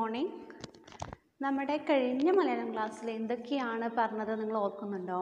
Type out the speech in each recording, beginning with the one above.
Morning നമ്മുടെ കഴിഞ്ഞ മലയാളം ക്ലാസ്സിൽ എന്തൊക്കെയാണ് പറഞ്ഞത് നിങ്ങൾ ഓർക്കുന്നുണ്ടോ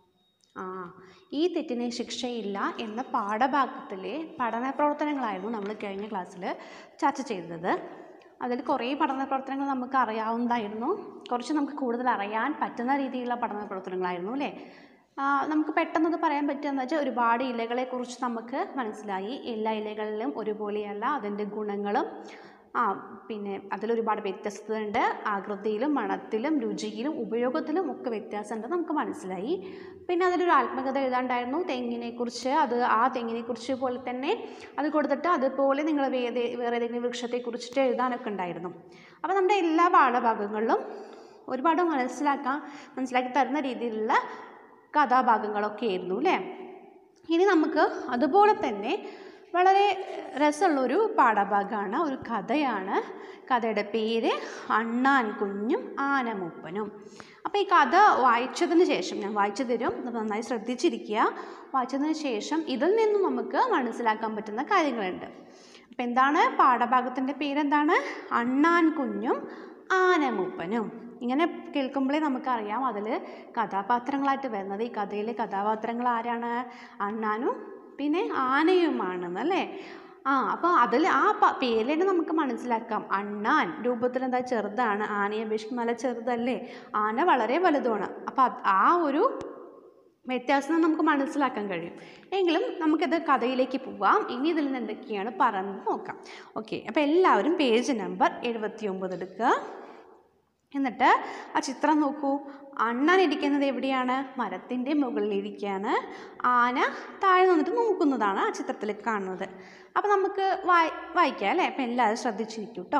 ആ ഈ തെറ്റിന് ശിക്ഷയില്ല എന്ന പാഠഭാഗത്തിലെ പഠന പ്രവർത്തനങ്ങളായിരുന്നു നമ്മൾ കഴിഞ്ഞ ക്ലാസ്സിൽ ചർച്ച ചെയ്തത് അതിൽ കുറേ പഠന പ്രവർത്തനങ്ങൾ നമുക്ക് അറിയാവുന്നതായിരുന്നു കുറച്ച് നമുക്ക് കൂടുതൽ അറിയാൻ പറ്റുന്ന രീതിയിലുള്ള പഠന പ്രവർത്തനങ്ങളായിരുന്നു അല്ലേ ആ, നമുക്ക് പെട്ടെന്നത് പറയാൻ പറ്റുകയെന്ന് വെച്ചാൽ ഒരുപാട് ഇലകളെക്കുറിച്ച് നമുക്ക് മനസ്സിലായി എല്ലാ ഇലകളിലും ഒരുപോലെയല്ല അതിൻ്റെ ഗുണങ്ങളും ആ പിന്നെ അതിലൊരുപാട് വ്യത്യസ്തതയുണ്ട് ആകൃതിയിലും മണത്തിലും രുചിയിലും ഉപയോഗത്തിലും ഒക്കെ വ്യത്യാസമുണ്ട് നമുക്ക് മനസ്സിലായി പിന്നെ അതിലൊരു ആത്മകഥ എഴുതാണ്ടായിരുന്നു തെങ്ങിനെക്കുറിച്ച് അത് ആ തെങ്ങിനെക്കുറിച്ച് പോലെ തന്നെ അത് കൊടുത്തിട്ട് അതുപോലെ നിങ്ങൾ വേറെ വേറെ ഏതെങ്കിലും വൃക്ഷത്തെക്കുറിച്ചിട്ട് എഴുതാനൊക്കെ ഉണ്ടായിരുന്നു അപ്പോൾ നമ്മുടെ എല്ലാ പാഠഭാഗങ്ങളിലും ഒരുപാട് മനസ്സിലാക്കാൻ മനസ്സിലാക്കി തരുന്ന രീതിയിലുള്ള കഥാഭാഗങ്ങളൊക്കെ ആയിരുന്നു അല്ലേ ഇനി നമുക്ക് അതുപോലെ തന്നെ വളരെ രസമുള്ളൊരു പാഠഭാഗമാണ് ഒരു കഥയാണ് കഥയുടെ പേര് അണ്ണാൻ കുഞ്ഞും ആനമൂപ്പനും അപ്പോൾ ഈ കഥ വായിച്ചതിന് ശേഷം ഞാൻ വായിച്ചു തരും അത് നന്നായി ശ്രദ്ധിച്ചിരിക്കുക വായിച്ചതിന് ശേഷം ഇതിൽ നിന്നും നമുക്ക് മനസ്സിലാക്കാൻ പറ്റുന്ന കാര്യങ്ങളുണ്ട് അപ്പോൾ എന്താണ് പാഠഭാഗത്തിൻ്റെ പേരെന്താണ് അണ്ണാൻ കുഞ്ഞും ആനമൂപ്പനും ഇങ്ങനെ കേൾക്കുമ്പോഴേ നമുക്കറിയാം അതിൽ കഥാപാത്രങ്ങളായിട്ട് വരുന്നത് ഈ കഥയിലെ കഥാപാത്രങ്ങൾ ആരാണ് അണ്ണാനും പിന്നെ ആനയുമാണെന്നല്ലേ ആ അപ്പോൾ അതിൽ ആ പ പേരിൽ തന്നെ നമുക്ക് മനസ്സിലാക്കാം അണ്ണാൻ രൂപത്തിൽ എന്താ ചെറുതാണ് ആനയെ അപേക്ഷിച്ച് നല്ല ചെറുതല്ലേ ആന വളരെ വലുതുമാണ് അപ്പോൾ അത് ആ ഒരു വ്യത്യാസം നമുക്ക് മനസ്സിലാക്കാൻ കഴിയും എങ്കിലും നമുക്കിത് കഥയിലേക്ക് പോവാം ഇനി ഇതിൽ നിന്ന് എന്തൊക്കെയാണ് പറഞ്ഞ് നോക്കാം ഓക്കെ അപ്പോൾ എല്ലാവരും പേജ് നമ്പർ എഴുപത്തി ഒമ്പത് എടുക്കുക എന്നിട്ട് ആ ചിത്രം നോക്കൂ അണ്ണൻ ഇരിക്കുന്നത് എവിടെയാണ് മരത്തിൻ്റെ മുകളിലിരിക്കുകയാണ് ആന താഴെ നിന്നിട്ട് നോക്കുന്നതാണ് ആ ചിത്രത്തിൽ കാണുന്നത് അപ്പോൾ നമുക്ക് വായി വായിക്കാം അല്ലേ അപ്പം എല്ലാവരും ശ്രദ്ധിച്ചിരിക്കും കേട്ടോ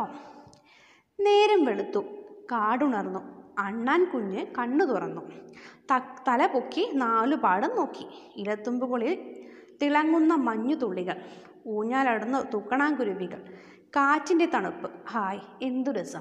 നേരം വെളുത്തു കാടുണർന്നു അണ്ണാൻ കുഞ്ഞ് കണ്ണു തുറന്നു ത തല പൊക്കി നാലുപാടും നോക്കി ഇലത്തുമ്പുകളിൽ തിളങ്ങുന്ന മഞ്ഞുതുള്ളികൾ ഊഞ്ഞാലടന്ന് തുക്കണാങ്കുരുവികൾ കാറ്റിൻ്റെ തണുപ്പ് ഹായ് എന്തു രസം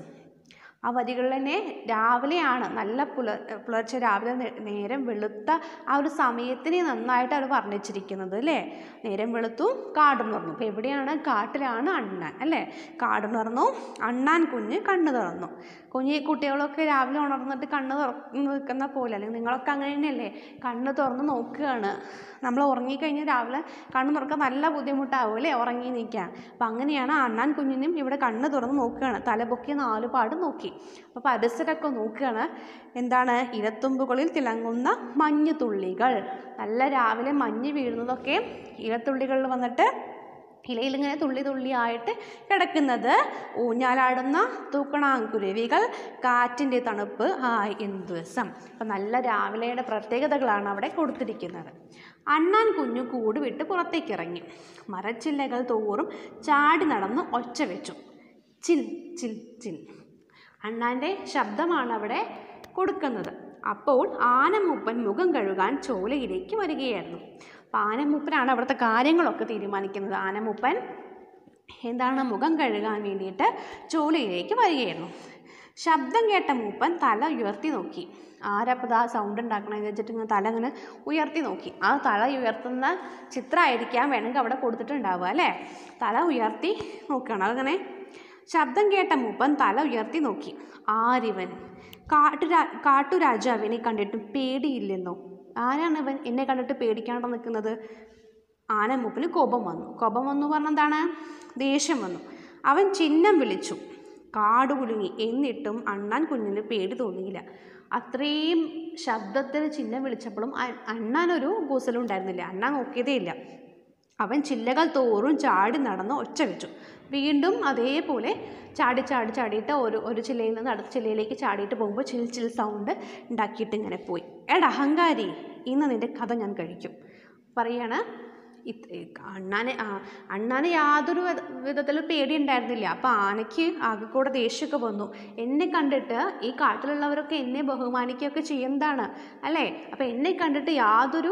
ആ വരികളിൽ തന്നെ രാവിലെയാണ് നല്ല പുലർ പുലർച്ചെ രാവിലെ നേ- നേരം വെളുത്ത ആ ഒരു സമയത്തിനെ നന്നായിട്ട് അവർ വർണ്ണിച്ചിരിക്കുന്നത് അല്ലേ നേരം വെളുത്തു കാടുണർന്നു അപ്പോൾ എവിടെയാണ് കാട്ടിലാണ് അണ്ണാൻ അല്ലേ കാടുണർന്നു അണ്ണാൻ കുഞ്ഞ് കണ്ണു തുറന്നു കുഞ്ഞി കുട്ടികളൊക്കെ രാവിലെ ഉണർന്നിട്ട് കണ്ണ് തുറന്ന് നിൽക്കുന്ന പോലെ അല്ലെങ്കിൽ നിങ്ങളൊക്കെ അങ്ങനെ തന്നെയല്ലേ കണ്ണ് തുറന്ന് നോക്കുകയാണ് നമ്മൾ ഉറങ്ങിക്കഴിഞ്ഞാൽ രാവിലെ കണ്ണ് തുറക്കാൻ നല്ല ബുദ്ധിമുട്ടാവും അല്ലേ ഉറങ്ങി നിൽക്കാൻ അപ്പം അങ്ങനെയാണ് അണ്ണാൻ കുഞ്ഞിനും ഇവിടെ കണ്ണ് തുറന്ന് നോക്കുകയാണ് തലപൊക്കി നാല് പാട് നോക്കി അപ്പോൾ പരിസരമൊക്കെ നോക്കുകയാണ് എന്താണ് ഇലത്തുമ്പുകളിൽ തിളങ്ങുന്ന മഞ്ഞ് തുള്ളികൾ നല്ല രാവിലെ മഞ്ഞ് വീഴുന്നതൊക്കെ ഇലത്തുള്ളികളിൽ വന്നിട്ട് ഇലയിലിങ്ങനെ തുള്ളി തുള്ളിയായിട്ട് കിടക്കുന്നത് ഊഞ്ഞാലാടുന്ന തൂക്കണാങ്കുരുവികൾ കാറ്റിൻ്റെ തണുപ്പ് ഹായ് എന്തു രസം അപ്പം നല്ല രാവിലെയുടെ പ്രത്യേകതകളാണ് അവിടെ കൊടുത്തിരിക്കുന്നത് അണ്ണാൻ കുഞ്ഞു കൂട് വിട്ട് പുറത്തേക്ക് ഇറങ്ങി മരച്ചില്ലകൾ തോറും ചാടി നടന്ന് ഒച്ച വെച്ചു ചിൽ ചിൽ ചിൽ അണ്ണാൻ്റെ ശബ്ദമാണ് അവിടെ കൊടുക്കുന്നത് അപ്പോൾ ആനമൂപ്പൻ മുഖം കഴുകാൻ ചോലയിലേക്ക് വരികയായിരുന്നു അപ്പോൾ ആനമൂപ്പനാണ് അവിടുത്തെ കാര്യങ്ങളൊക്കെ തീരുമാനിക്കുന്നത് ആനമൂപ്പൻ എന്താണ് മുഖം കഴുകാൻ വേണ്ടിയിട്ട് ചോലയിലേക്ക് വരികയായിരുന്നു ശബ്ദം കേട്ട മൂപ്പൻ തല ഉയർത്തി നോക്കി ആരപ്പോൾ ആ സൗണ്ട് ഉണ്ടാക്കണമെന്ന് വെച്ചിട്ട് ഇങ്ങനെ തല ഇങ്ങനെ ഉയർത്തി നോക്കി ആ തല ഉയർത്തുന്ന ചിത്രമായിരിക്കാം വേണമെങ്കിൽ അവിടെ കൊടുത്തിട്ടുണ്ടാവുക അല്ലേ തല ഉയർത്തി നോക്കുകയാണ് അങ്ങനെ ശബ്ദം കേട്ട മൂപ്പൻ തല ഉയർത്തി നോക്കി ആരിവൻ കാട്ടുരാ കാട്ടുരാജാവിനെ കണ്ടിട്ടും പേടിയില്ലെന്നോ ആരാണ് ഇവൻ എന്നെ കണ്ടിട്ട് പേടിക്കാണ്ട് നിൽക്കുന്നത് ആനമൂപ്പന് കോപം വന്നു കോപം വന്നു പറഞ്ഞ എന്താണ് ദേഷ്യം വന്നു അവൻ ചിഹ്നം വിളിച്ചു കാട് കുലുങ്ങി എന്നിട്ടും അണ്ണാൻ കുഞ്ഞിന് പേടി തോന്നിയില്ല അത്രയും ശബ്ദത്തിൽ ചിഹ്നം വിളിച്ചപ്പോഴും അ- അണ്ണാനൊരു കൂസലും ഉണ്ടായിരുന്നില്ല അണ്ണാൻ നോക്കിയതേ ഇല്ല അവൻ ചില്ലകൾ തോറും ചാടി നടന്ന് ഒച്ച വെച്ചു വീണ്ടും അതേപോലെ ചാടി ചാടി ചാടിയിട്ട് ഒരു ഒരു ചില്ലയിൽ നിന്ന് അടുത്ത ചില്ലയിലേക്ക് ചാടിയിട്ട് പോകുമ്പോൾ ചിൽ ചിൽ സൗണ്ട് ഉണ്ടാക്കിയിട്ട് ഇങ്ങനെ പോയി എടാ അഹങ്കാരി ഇന്ന് നിൻ്റെ കഥ ഞാൻ കഴിക്കും പറയാണ് ഇത് അണ്ണാനെ ആ, അണ്ണാന് യാതൊരു വിധ- വിധത്തിലും പേടി ഉണ്ടായിരുന്നില്ല അപ്പോൾ ആനയ്ക്ക് ആകെ കൂടെ ദേഷ്യമൊക്കെ വന്നു എന്നെ കണ്ടിട്ട് ഈ കാട്ടിലുള്ളവരൊക്കെ എന്നെ ബഹുമാനിക്കുകയൊക്കെ ചെയ്യുന്നതാണ് അല്ലേ അപ്പോൾ എന്നെ കണ്ടിട്ട് യാതൊരു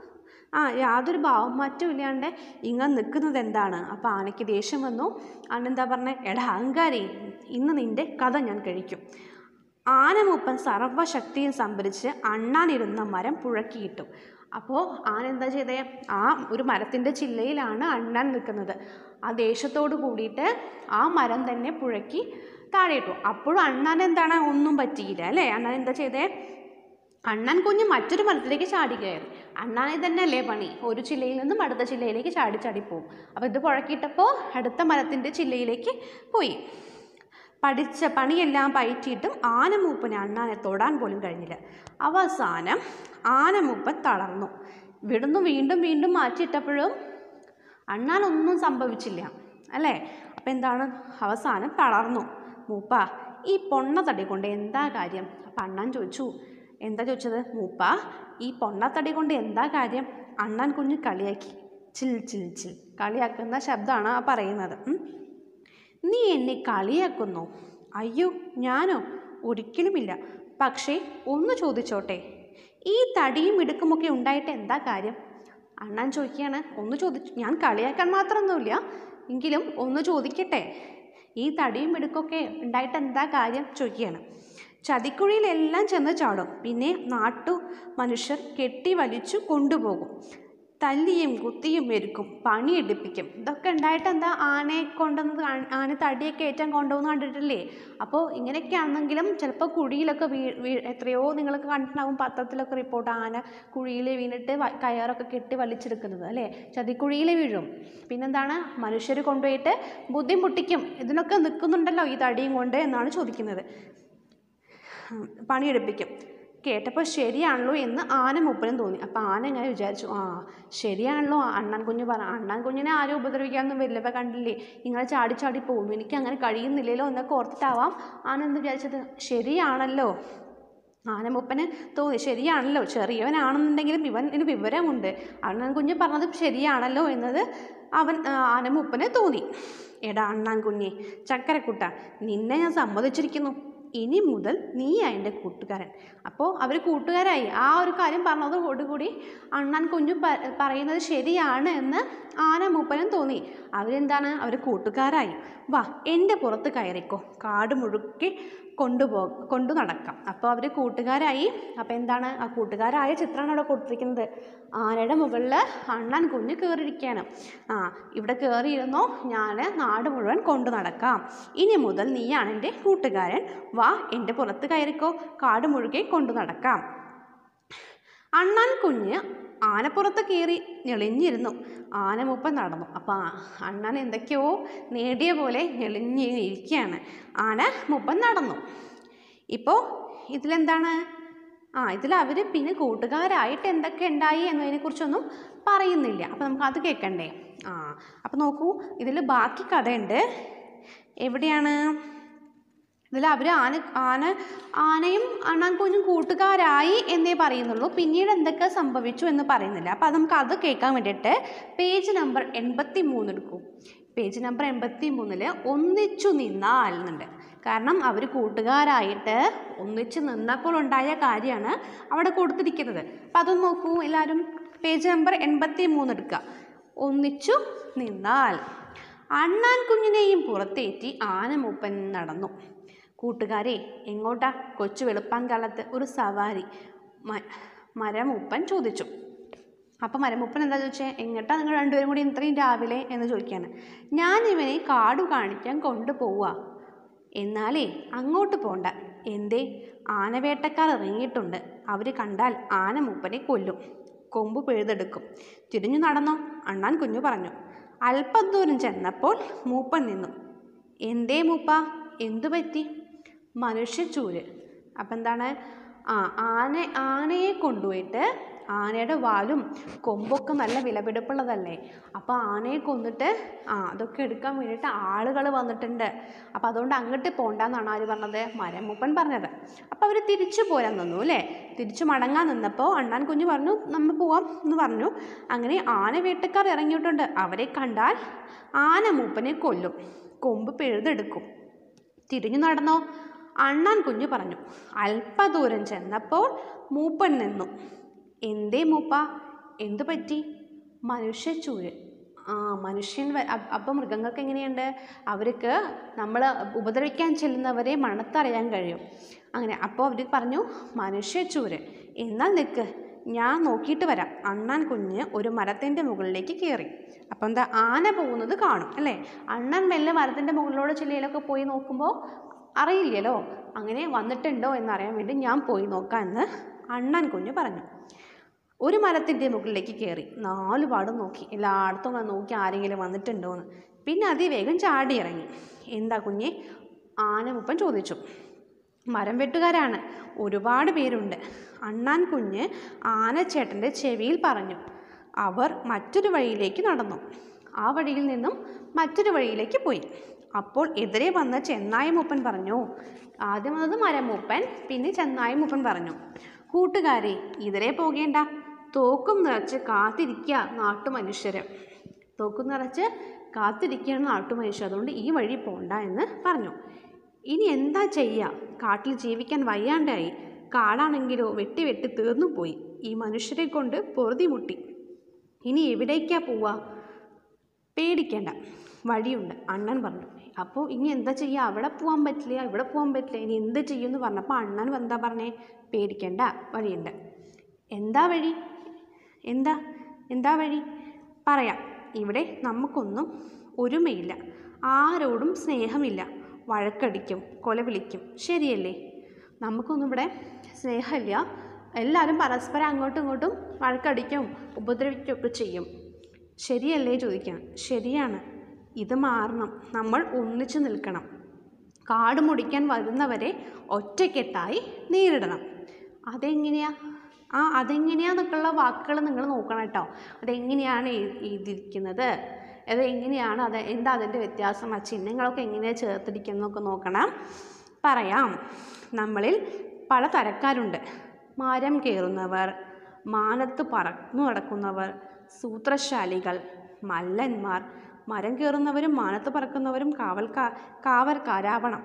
ആ യാതൊരു ഭാവം മാറ്റവും ഇല്ലാണ്ട് ഇങ്ങനെ നിൽക്കുന്നത് എന്താണ് അപ്പോൾ ആനയ്ക്ക് ദേഷ്യം വന്നു അന്നെന്താ പറഞ്ഞേ എടാ അഹങ്കാരി ഇന്ന് നിൻ്റെ കഥ ഞാൻ കഴിക്കും ആനമൂപ്പൻ സർവ്വശക്തിയും സംഭരിച്ച് അണ്ണാനിരുന്ന മരം പുഴക്കിയിട്ടു അപ്പോൾ ആന എന്താ ചെയ്തേ ആ ഒരു മരത്തിൻ്റെ ചില്ലയിലാണ് അണ്ണാൻ നിൽക്കുന്നത് ആ ദേഷ്യത്തോട് കൂടിയിട്ട് ആ മരം തന്നെ പുഴക്കി താഴെ ഇട്ടു അപ്പോഴും അണ്ണാൻ എന്താണ് ഒന്നും പറ്റിയില്ല അല്ലേ അണ്ണാൻ എന്താ ചെയ്തേ അണ്ണാൻ കുഞ്ഞ് മറ്റൊരു മരത്തിലേക്ക് ചാടി കയറി അണ്ണാനെ തന്നെയല്ലേ പണി ഒരു ചില്ലയിൽ നിന്നും അടുത്ത ചില്ലയിലേക്ക് ചാടി ചാടി പോകും അപ്പോൾ ഇത് പുഴക്കിയിട്ടപ്പോൾ അടുത്ത മരത്തിൻ്റെ ചില്ലയിലേക്ക് പോയി പഠിച്ച പണിയെല്ലാം പയറ്റിയിട്ടും ആനമൂപ്പന് അണ്ണാനെ തൊടാൻ പോലും കഴിഞ്ഞില്ല അവസാനം ആനമൂപ്പൻ തളർന്നു ഇവിടുന്ന് വീണ്ടും വീണ്ടും മാറ്റിയിട്ടപ്പോഴും അണ്ണാനൊന്നും സംഭവിച്ചില്ല അല്ലേ അപ്പം എന്താണ് അവസാനം തളർന്നു മൂപ്പ ഈ പൊണ്ണ തടി കൊണ്ട് എന്താ കാര്യം അപ്പം അണ്ണാൻ ചോദിച്ചു എന്താ ചോദിച്ചത് മൂപ്പ ഈ പൊണ്ണത്തടി കൊണ്ട് എന്താ കാര്യം അണ്ണാൻ കുഞ്ഞ് കളിയാക്കി ചിൽ ചിൽ ചിൽ കളിയാക്കുന്ന ശബ്ദമാണ് ആ പറയുന്നത് ഉം. നീ എന്നെ കളിയാക്കുന്നോ അയ്യോ ഞാനോ ഒരിക്കലുമില്ല പക്ഷേ ഒന്ന് ചോദിച്ചോട്ടെ ഈ തടിയും ഇടുക്കുമൊക്കെ ഉണ്ടായിട്ട് എന്താ കാര്യം അണ്ണാൻ ചോദിക്കുകയാണ് ഒന്ന് ചോദിച്ചു ഞാൻ കളിയാക്കാൻ മാത്രമൊന്നുമില്ല എങ്കിലും ഒന്ന് ചോദിക്കട്ടെ ഈ തടിയും ഇടുക്കൊക്കെ ഉണ്ടായിട്ട് എന്താ കാര്യം ചോദിക്കുകയാണ് ചതിക്കുഴിയിലെല്ലാം ചെന്ന് ചാടും പിന്നെ നാട്ടു മനുഷ്യർ കെട്ടി വലിച്ചു കൊണ്ടുപോകും തല്ലിയും കുത്തിയും മെരുക്കും പണിയെടുപ്പിക്കും ഇതൊക്കെ ഉണ്ടായിട്ട് എന്താ ആനയെ കൊണ്ടുവന്ന് കാണ്- ആന തടിയൊക്കെ ഏറ്റം കൊണ്ടുവന്ന് കണ്ടിട്ടില്ലേ അപ്പോൾ ഇങ്ങനെയൊക്കെ ആണെങ്കിലും ചിലപ്പോൾ കുഴിയിലൊക്കെ വീ വീ എത്രയോ നിങ്ങൾക്ക് കണ്ടിട്ടുണ്ടാവും പത്രത്തിലൊക്കെ റിപ്പോർട്ട് ആന കുഴിയിൽ വീണിട്ട് വ- കയറൊക്കെ കെട്ടി വലിച്ചെടുക്കുന്നത് അല്ലേ ചതിക്കുഴിയിൽ വീഴും പിന്നെന്താണ് മനുഷ്യർ കൊണ്ടുപോയിട്ട് ബുദ്ധിമുട്ടിക്കും ഇതിനൊക്കെ നിൽക്കുന്നുണ്ടല്ലോ ഈ തടിയും കൊണ്ട് എന്നാണ് ചോദിക്കുന്നത് ഉം, പണിയെടുപ്പിക്കും കേട്ടപ്പോൾ ശരിയാണല്ലോ എന്ന് ആന മൂപ്പനും തോന്നി അപ്പോൾ ആന ഇങ്ങനെ വിചാരിച്ചു ആ ശരിയാണല്ലോ അണ്ണാൻ കുഞ്ഞ് പറ അണ്ണാൻ കുഞ്ഞിനെ ആരും ഉപദ്രവിക്കാനൊന്നും വരില്ല ഇപ്പം കണ്ടില്ലേ ഇങ്ങനെ ചാടി ചാടി പോകും എനിക്ക് അങ്ങനെ കഴിയുന്നില്ലല്ലോ എന്നൊക്കെ ഓർത്തിട്ടാവാം ആന എന്ന് വിചാരിച്ചത് ശരിയാണല്ലോ ആനമുപ്പന് തോന്നി ശരിയാണല്ലോ ചെറിയവനാണെന്നുണ്ടെങ്കിലും ഇവൻ ഇതിന് വിവരമുണ്ട് അണ്ണാൻ കുഞ്ഞ് പറഞ്ഞത് ശരിയാണല്ലോ എന്നത് അവൻ ആ, ആനമുപ്പന് തോന്നി എടാ അണ്ണാൻ കുഞ്ഞെ ചക്കരക്കുട്ട നിന്നെ ഞാൻ സമ്മതിച്ചിരിക്കുന്നു ഇനി മുതൽ നീയാ എൻ്റെ കൂട്ടുകാരൻ അപ്പോൾ അവർ കൂട്ടുകാരായി ആ ഒരു കാര്യം പറഞ്ഞതോടുകൂടി അണ്ണാൻ കുഞ്ഞു പ- പറയുന്നത് ശരിയാണ് എന്ന് ആന മൂപ്പനും തോന്നി അവരെന്താണ് അവർ കൂട്ടുകാരായി വാ എൻ്റെ പുറത്ത് കയറിക്കോ കാട് മുഴുക്കി കൊണ്ടുപോ കൊണ്ടു നടക്കാം അപ്പോൾ അവർ കൂട്ടുകാരായി അപ്പോൾ എന്താണ് ആ കൂട്ടുകാരായ ചിത്രമാണ് അവിടെ കൊടുത്തിരിക്കുന്നത് ആനയുടെ മുകളിൽ അണ്ണൻ കുഞ്ഞ് കയറിയിരിക്കുകയാണ് ആ ഇവിടെ കയറിയിരുന്നോ ഞാൻ നാട് മുഴുവൻ കൊണ്ടു നടക്കാം ഇനി മുതൽ നീയാണ് എൻ്റെ കൂട്ടുകാരൻ വാ എൻ്റെ പുറത്ത് കയറിക്കോ കാട് മുഴുകെ കൊണ്ടു നടക്കാം അണ്ണാൻ കുഞ്ഞ് ആനപ്പുറത്ത് കയറി ഞെളിഞ്ഞിരുന്നു ആനമൂപ്പൻ നടന്നു അപ്പോൾ അണ്ണൻ എന്തൊക്കെയോ നേടിയ പോലെ ഞെളിഞ്ഞ് ഇരിക്കുകയാണ് ആന മൂപ്പൻ നടന്നു ഇപ്പോൾ ഇതിലെന്താണ് ആ ഇതിൽ അവർ പിന്നെ കൂട്ടുകാരായിട്ട് എന്തൊക്കെ ഉണ്ടായി എന്നതിനെക്കുറിച്ചൊന്നും പറയുന്നില്ല അപ്പോൾ നമുക്ക് അത് കേൾക്കണ്ടേ ആ അപ്പോൾ നോക്കൂ ഇതിൽ ബാക്കി കഥയുണ്ട് എവിടെയാണ് ഇതിൽ അവർ ആന ആന ആനയും അണ്ണാൻകുഞ്ഞും കൂട്ടുകാരായി എന്നേ പറയുന്നുള്ളൂ പിന്നീട് എന്തൊക്കെ സംഭവിച്ചു എന്ന് പറയുന്നില്ല അപ്പോൾ അത് നമുക്ക് അത് കേൾക്കാൻ വേണ്ടിയിട്ട് പേജ് നമ്പർ എൺപത്തി മൂന്ന് എടുക്കൂ പേജ് നമ്പർ എൺപത്തി മൂന്നിൽ ഒന്നിച്ചു നിന്നാൽ എന്നുണ്ട് കാരണം അവർ കൂട്ടുകാരായിട്ട് ഒന്നിച്ച് നിന്നപ്പോൾ ഉണ്ടായ കാര്യമാണ് അവിടെ കൊടുത്തിരിക്കുന്നത് അപ്പം അതൊന്ന് നോക്കൂ എല്ലാവരും പേജ് നമ്പർ എൺപത്തി മൂന്ന് എടുക്കുക ഒന്നിച്ചു നിന്നാൽ അണ്ണാൻ കുഞ്ഞിനെയും പുറത്തേറ്റി ആനമൂപ്പൻ നടന്നു കൂട്ടുകാരെ എങ്ങോട്ടാ കൊച്ചു വെളുപ്പാൻ കാലത്ത് ഒരു സവാരി മ- മരമൂപ്പൻ ചോദിച്ചു അപ്പം മരമൂപ്പൻ എന്താ ചോദിച്ചേ എങ്ങോട്ടാ നിങ്ങൾ രണ്ടുപേരും കൂടി ഇത്രയും രാവിലെ എന്ന് ചോദിക്കുകയാണ് ഞാൻ ഇവനെ കാടു കാണിക്കാൻ കൊണ്ടുപോവുക എന്നാലേ അങ്ങോട്ട് പോണ്ട എന്തേ ആനവേട്ടക്കാർ ഇറങ്ങിയിട്ടുണ്ട് അവർ കണ്ടാൽ ആന മൂപ്പനെ കൊല്ലും കൊമ്പ് പിഴുതെടുക്കും തിരിഞ്ഞു നടന്നോ അണ്ണാൻ കുഞ്ഞു പറഞ്ഞു അല്പം ദൂരം ചെന്നപ്പോൾ മൂപ്പൻ നിന്നു എന്തേ മൂപ്പ എന്തു പറ്റി മനുഷ്യച്ചൂര് അപ്പം എന്താണ് ആ ആന ആനയെ കൊണ്ടുപോയിട്ട് ആനയുടെ വാലും കൊമ്പൊക്കെ നല്ല വിലപിടിപ്പുള്ളതല്ലേ അപ്പോൾ ആനയെ കൊന്നിട്ട് ആ അതൊക്കെ എടുക്കാൻ വേണ്ടിയിട്ട് ആളുകൾ വന്നിട്ടുണ്ട് അപ്പോൾ അതുകൊണ്ട് അങ്ങോട്ട് പോണ്ടെന്നാണ് ആര് പറഞ്ഞത് മരമൂപ്പൻ പറഞ്ഞത് അപ്പോൾ അവർ തിരിച്ചു പോരാൻ നിന്നു അല്ലേ തിരിച്ചു മടങ്ങാൻ നിന്നപ്പോൾ അണ്ണാൻ കുഞ്ഞ് പറഞ്ഞു നമ്മൾ പോവാം എന്ന് പറഞ്ഞു അങ്ങനെ ആന വേട്ടക്കാർ ഇറങ്ങിയിട്ടുണ്ട് അവരെ കണ്ടാൽ ആന മൂപ്പനെ കൊല്ലും കൊമ്പ് പിഴുതെടുക്കും തിരിഞ്ഞു നടന്നോ അണ്ണാൻ കുഞ്ഞു പറഞ്ഞു അല്പദൂരം ചെന്നപ്പോൾ മൂപ്പൻ നിന്നു എന്തേ മൂപ്പ എന്തു പറ്റി മനുഷ്യച്ചൂര് ആ മനുഷ്യൻ വ- അ- അപ്പം മൃഗങ്ങൾക്ക് എങ്ങനെയുണ്ട് അവർക്ക് നമ്മൾ ഉപദ്രവിക്കാൻ ചെല്ലുന്നവരെ മണത്തറിയാൻ കഴിയും അങ്ങനെ അപ്പോൾ അവർ പറഞ്ഞു മനുഷ്യച്ചൂര് എന്നാൽ നിൽക്ക് ഞാൻ നോക്കിയിട്ട് വരാം അണ്ണാൻ കുഞ്ഞ് ഒരു മരത്തിൻ്റെ മുകളിലേക്ക് കയറി അപ്പം എന്താ ആന പോകുന്നത് കാണും അല്ലേ അണ്ണൻ മെല്ലെ മരത്തിൻ്റെ മുകളിലൂടെ ചില്ലയിലൊക്കെ പോയി നോക്കുമ്പോൾ അറിയില്ലല്ലോ അങ്ങനെ വന്നിട്ടുണ്ടോ എന്നറിയാൻ വേണ്ടി ഞാൻ പോയി നോക്കാം എന്ന് അണ്ണൻ കുഞ്ഞ് പറഞ്ഞു ഒരു മരത്തിൻ്റെ മുകളിലേക്ക് കയറി നാല് പാടും നോക്കി എല്ലായിടത്തും അങ്ങനെ നോക്കി ആരെങ്കിലും വന്നിട്ടുണ്ടോ എന്ന് പിന്നെ അതിവേഗം ചാടി ഇറങ്ങി എന്താ കുഞ്ഞെ ആനമുപ്പൻ ചോദിച്ചു മരം വെട്ടുകാരാണ് ഒരുപാട് പേരുണ്ട് അണ്ണാൻ കുഞ്ഞ് ആനച്ചേട്ടൻ്റെ ചെവിയിൽ പറഞ്ഞു അവർ മറ്റൊരു വഴിയിലേക്ക് നടന്നു ആ വഴിയിൽ നിന്നും മറ്റൊരു വഴിയിലേക്ക് പോയി അപ്പോൾ എതിരെ വന്ന ചെന്നായ മൂപ്പൻ പറഞ്ഞു ആദ്യം വന്നത് മരമൂപ്പൻ പിന്നെ ചെന്നായ മൂപ്പൻ പറഞ്ഞു കൂട്ടുകാരെ ഇതിരെ പോകേണ്ട തോക്കും നിറച്ച് കാത്തിരിക്കുക നാട്ടുമനുഷ്യര് തോക്കും നിറച്ച് കാത്തിരിക്കുകയാണ് നാട്ടുമനുഷ്യർ അതുകൊണ്ട് ഈ വഴി പോണ്ട എന്ന് പറഞ്ഞു ഇനി എന്താ ചെയ്യുക കാട്ടിൽ ജീവിക്കാൻ വയ്യാണ്ടായി കാടാണെങ്കിലോ വെട്ടി വെട്ടി തീർന്നു പോയി ഈ മനുഷ്യരെ കൊണ്ട് പൊറുതി മുട്ടി ഇനി എവിടേക്കാ പോവുക പേടിക്കേണ്ട വഴിയുണ്ട് അണ്ണൻ പറഞ്ഞു അപ്പോൾ ഇനി എന്താ ചെയ്യുക അവിടെ പോകാൻ പറ്റില്ല ഇവിടെ പോകാൻ പറ്റില്ല ഇനി എന്ത് ചെയ്യുമെന്ന് പറഞ്ഞപ്പോൾ അണ്ണൻ എന്താ പറഞ്ഞേ പേടിക്കേണ്ട വഴിയുണ്ട് എന്താ വഴി എന്താ എന്താ വഴി പറയാം ഇവിടെ നമുക്കൊന്നും ഒരുമയില്ല ആരോടും സ്നേഹമില്ല വഴക്കടിക്കും കൊല വിളിക്കും ശരിയല്ലേ നമുക്കൊന്നും ഇവിടെ സ്നേഹമില്ല എല്ലാവരും പരസ്പരം അങ്ങോട്ടും ഇങ്ങോട്ടും വഴക്കടിക്കും ഉപദ്രവിക്കുകയൊക്കെ ചെയ്യും ശരിയല്ലേ ചോദിക്കാം ശരിയാണ് ഇത് മാറണം നമ്മൾ ഒന്നിച്ചു നിൽക്കണം കാട് മുടിക്കാൻ വരുന്നവരെ ഒറ്റക്കെട്ടായി നേരിടണം അതെങ്ങനെയാ ആ അതെങ്ങനെയാന്നൊക്കെയുള്ള വാക്കുകൾ നിങ്ങൾ നോക്കണം കേട്ടോ അതെങ്ങനെയാണ് എഴു- എഴുതിയിരിക്കുന്നത് അത് എങ്ങനെയാണ് അത് എന്താ അതിൻ്റെ വ്യത്യാസം ആ ചിഹ്നങ്ങളൊക്കെ എങ്ങനെയാണ് ചേർത്തിരിക്കുന്നതൊക്കെ നോക്കണം പറയാം നമ്മളിൽ പല തരക്കാരുണ്ട് മരം കയറുന്നവർ മാനത്ത് പറന്നു നടക്കുന്നവർ സൂത്രശാലികൾ മല്ലന്മാർ മരം കയറുന്നവരും മാനത്ത് പറക്കുന്നവരും കാവൽക്കാ കാവൽക്കാരാവണം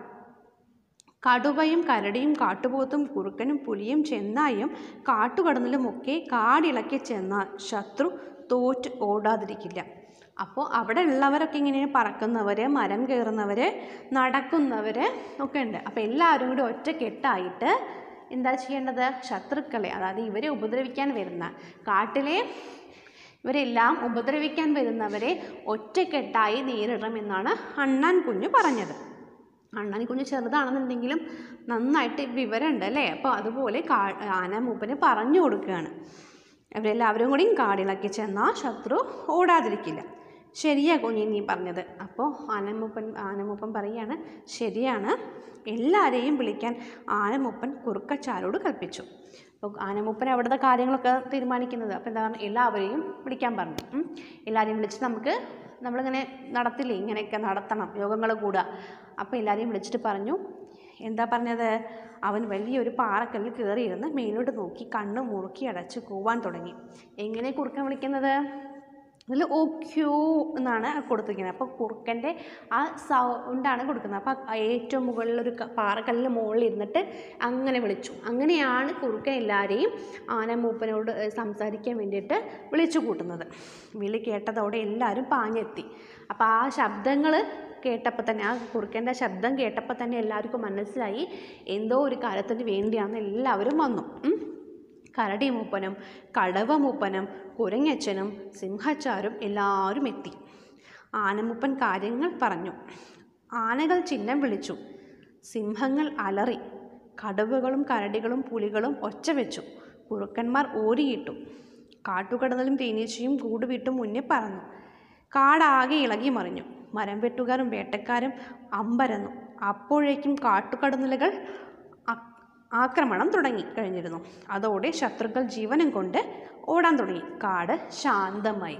കടുവയും കരടിയും കാട്ടുപോത്തും കുറുക്കനും പുലിയും ചെന്നായും കാട്ടുകടന്നലുമൊക്കെ കാടിളക്കി ചെന്നാൽ ശത്രു തോറ്റ് ഓടാതിരിക്കില്ല അപ്പോൾ അവിടെ ഉള്ളവരൊക്കെ ഇങ്ങനെ പറക്കുന്നവർ മരം കയറുന്നവർ നടക്കുന്നവർ ഒക്കെ ഉണ്ട് അപ്പോൾ എല്ലാവരും കൂടി ഒറ്റക്കെട്ടായിട്ട് എന്താ ചെയ്യേണ്ടത് ശത്രുക്കളെ അതായത് ഇവരെ ഉപദ്രവിക്കാൻ വരുന്ന കാട്ടിലെ ഇവരെല്ലാം ഉപദ്രവിക്കാൻ വരുന്നവരെ ഒറ്റക്കെട്ടായി നേരിടണമെന്നാണ് അണ്ണാൻ കുഞ്ഞ് പറഞ്ഞത് അണ്ണാൻ കുഞ്ഞ് ചെറുതാണെന്നുണ്ടെങ്കിലും നന്നായിട്ട് വിവരമുണ്ട് അല്ലേ അപ്പോൾ അതുപോലെ കാ ആന മൂപ്പന് പറഞ്ഞു കൊടുക്കുകയാണ് അവരെല്ലാവരും കൂടിയും കാടിളക്കി ചെന്നാൽ ശത്രു ഓടാതിരിക്കില്ല ശരിയാ കുഞ്ഞി നീ പറഞ്ഞത് അപ്പോൾ ആനമൂപ്പൻ ആനമൂപ്പൻ പറയുകയാണ് ശരിയാണ് എല്ലാവരെയും വിളിക്കാൻ ആനമൂപ്പൻ കുറുക്കച്ചാരോട് കൽപ്പിച്ചു അപ്പോൾ ആനമൂപ്പൻ അവിടുത്തെ കാര്യങ്ങളൊക്കെ തീരുമാനിക്കുന്നത് അപ്പോൾ എന്താ പറഞ്ഞാൽ എല്ലാവരെയും വിളിക്കാൻ പറഞ്ഞു ഉം. എല്ലാവരെയും വിളിച്ച് നമുക്ക് നമ്മളിങ്ങനെ നടത്തില്ലേ ഇങ്ങനെയൊക്കെ നടത്തണം യോഗങ്ങൾ കൂടുക അപ്പോൾ എല്ലാവരെയും വിളിച്ചിട്ട് പറഞ്ഞു എന്താ പറഞ്ഞത് അവൻ വലിയൊരു പാറക്കല്ലിൽ കയറിയിരുന്ന് മേലോട്ട് നോക്കി കണ്ണ് മുറുക്കി അടച്ച് കൂവാൻ തുടങ്ങി എങ്ങനെ കുറുക്കൻ വിളിക്കുന്നത് അതിൽ ഓ ക്യൂ എന്നാണ് കൊടുത്തിരിക്കുന്നത് അപ്പോൾ കുറുക്കൻ്റെ ആ സൗണ്ടാണ് കൊടുക്കുന്നത് അപ്പോൾ ആ ഏറ്റവും മുകളിലൊരു ക- പാറക്കല്ലിന് മുകളിൽ ഇരുന്നിട്ട് അങ്ങനെ വിളിച്ചു അങ്ങനെയാണ് കുറുക്കൻ എല്ലാവരെയും ആനമൂപ്പനോട് ഏഹ്, സംസാരിക്കാൻ വേണ്ടിയിട്ട് വിളിച്ചു കൂട്ടുന്നത് വിളി കേട്ടതോടെ എല്ലാവരും പാഞ്ഞെത്തി അപ്പോൾ ആ ശബ്ദങ്ങൾ കേട്ടപ്പോൾ തന്നെ ആ കുറുക്കൻ്റെ ശബ്ദം കേട്ടപ്പോൾ തന്നെ എല്ലാവർക്കും മനസ്സിലായി എന്തോ ഒരു കാര്യത്തിന് വേണ്ടിയാണ് എല്ലാവരും വന്നു ഉം. കരടി മൂപ്പനും കടവ മൂപ്പനും കുരങ്ങച്ചനും സിംഹച്ചാരും എല്ലാവരും എത്തി ആനമൂപ്പൻ കാര്യങ്ങൾ പറഞ്ഞു ആനകൾ ചിഹ്നം വിളിച്ചു സിംഹങ്ങൾ അലറി കടുവകളും കരടികളും പുലികളും ഒച്ച വെച്ചു കുറുക്കന്മാർ ഓരിയിട്ടു കാട്ടുകടന്നലും തേനീച്ചയും കൂടുവിട്ടു മുന്നേ പറന്നു കാടാകെ ഇളകി മറിഞ്ഞു മരം വെട്ടുകാരും വേട്ടക്കാരും അമ്പരന്നു അപ്പോഴേക്കും കാട്ടുകടന്നലുകൾ ആ- ആക്രമണം തുടങ്ങി കഴിഞ്ഞിരുന്നു അതോടെ ശത്രുക്കൾ ജീവനം കൊണ്ട് ഓടാൻ തുടങ്ങി കാട് ശാന്തമായി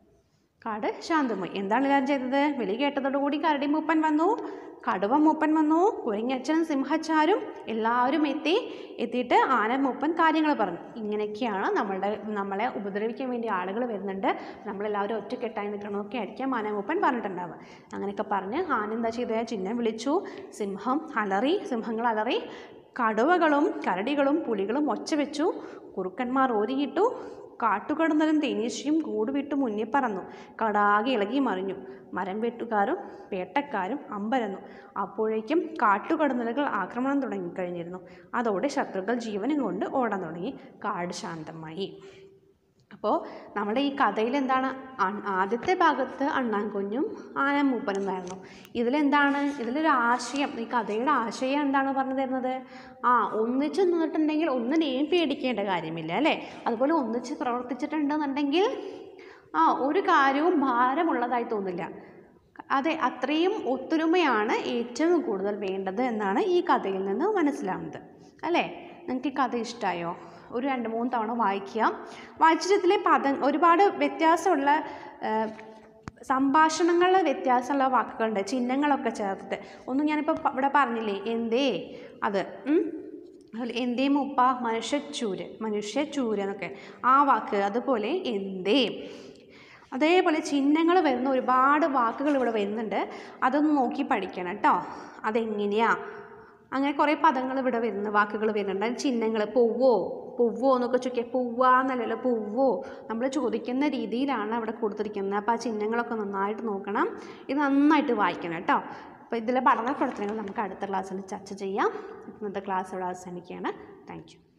കാട് ശാന്തമായി എന്താണ് എല്ലാവരും ചെയ്തത് വിളി കേട്ടതോടുകൂടി കരടി മൂപ്പൻ വന്നു കടുവ മൂപ്പൻ വന്നു കുരങ്ങച്ചനും സിംഹച്ചാരും എല്ലാവരും എത്തി എത്തിയിട്ട് ആന മൂപ്പൻ കാര്യങ്ങൾ പറഞ്ഞു ഇങ്ങനെയൊക്കെയാണ് നമ്മളുടെ നമ്മളെ ഉപദ്രവിക്കാൻ വേണ്ടി ആളുകൾ വരുന്നുണ്ട് നമ്മളെല്ലാവരും ഒറ്റക്കെട്ടായി നിൽക്കണമെന്നൊക്കെ ആയിരിക്കാം ആന മൂപ്പൻ പറഞ്ഞിട്ടുണ്ടാവുക അങ്ങനെയൊക്കെ പറഞ്ഞ് ആന എന്താ ചെയ്തത് ചിഹ്നം വിളിച്ചു സിംഹം അലറി സിംഹങ്ങൾ അലറി കടുവകളും കരടികളും പുലികളും ഒച്ച വെച്ചു കുറുക്കന്മാർ ഓരിയിട്ടു കാട്ടുകടന്നലും തേനീച്ചയും കൂടുവിട്ട് മുന്നിൽ പറന്നു കടാകെ ഇളകി മറിഞ്ഞു മരം വെട്ടുകാരും വേട്ടക്കാരും അമ്പരന്നു അപ്പോഴേക്കും കാട്ടുകടന്നലുകൾ ആക്രമണം തുടങ്ങിക്കഴിഞ്ഞിരുന്നു അതോടെ ശത്രുക്കൾ ജീവനും കൊണ്ട് ഓടാൻ തുടങ്ങി കാട് ശാന്തമായി അപ്പോൾ നമ്മുടെ ഈ കഥയിൽ എന്താണ് അൺ- ആദ്യത്തെ ഭാഗത്ത് അണ്ണാൻകുഞ്ഞും ആന മൂപ്പനും എന്നായിരുന്നു ഇതിലെന്താണ് ഇതിലൊരു ആശയം ഈ കഥയുടെ ആശയം എന്താണ് പറഞ്ഞു തരുന്നത് ആ ഒന്നിച്ച് നിന്നിട്ടുണ്ടെങ്കിൽ ഒന്നിനെയും പേടിക്കേണ്ട കാര്യമില്ല അല്ലേ അതുപോലെ ഒന്നിച്ച് പ്രവർത്തിച്ചിട്ടുണ്ടെന്നുണ്ടെങ്കിൽ ആ ഒരു കാര്യവും ഭാരമുള്ളതായി തോന്നില്ല അതെ അത്രയും ഒത്തൊരുമയാണ് ഏറ്റവും കൂടുതൽ വേണ്ടത് എന്നാണ് ഈ കഥയിൽ നിന്ന് മനസ്സിലാവുന്നത് അല്ലേ നിങ്ങൾക്ക് ഈ കഥ ഇഷ്ടമായോ ഒരു രണ്ട് മൂന്ന് തവണ വായിക്കുക വായിച്ചിട്ട് ഇതിലെ പദം ഒരുപാട് വ്യത്യാസമുള്ള ആ, സംഭാഷണങ്ങളിൽ വ്യത്യാസമുള്ള വാക്കുകളുണ്ട് ചിഹ്നങ്ങളൊക്കെ ചേർത്തിട്ട് ഒന്നും ഞാനിപ്പോൾ പ- ഇവിടെ പറഞ്ഞില്ലേ എന്തേ അത് ഉം. അതുപോലെ എന്തേ മുപ്പ മനുഷ്യച്ചൂര് മനുഷ്യച്ചൂര് എന്നൊക്കെ ആ വാക്ക് അതുപോലെ എന്തേ അതേപോലെ ചിഹ്നങ്ങൾ വരുന്ന ഒരുപാട് വാക്കുകൾ ഇവിടെ വരുന്നുണ്ട് അതൊന്ന് നോക്കി പഠിക്കണം കേട്ടോ അതെങ്ങനെയാ അങ്ങനെ കുറേ പദങ്ങൾ ഇവിടെ വരുന്ന വാക്കുകൾ വരുന്നുണ്ട് അത് ചിഹ്നങ്ങൾ പൂവോ പൂവോ എന്നൊക്കെ ചോദിക്കുക പൂവാന്നല്ലല്ലോ പൂവോ നമ്മൾ ചോദിക്കുന്ന രീതിയിലാണ് അവിടെ കൊടുത്തിരിക്കുന്നത് അപ്പോൾ ആ ചിഹ്നങ്ങളൊക്കെ നന്നായിട്ട് നോക്കണം ഇത് നന്നായിട്ട് വായിക്കണം കേട്ടോ അപ്പോൾ ഇതിലെ പഠന പ്രവർത്തനങ്ങൾ നമുക്ക് അടുത്ത ക്ലാസ്സിൽ ചർച്ച ചെയ്യാം ഇന്നത്തെ ക്ലാസ് ഇവിടെ അവസാനിക്കുകയാണ് താങ്ക് യു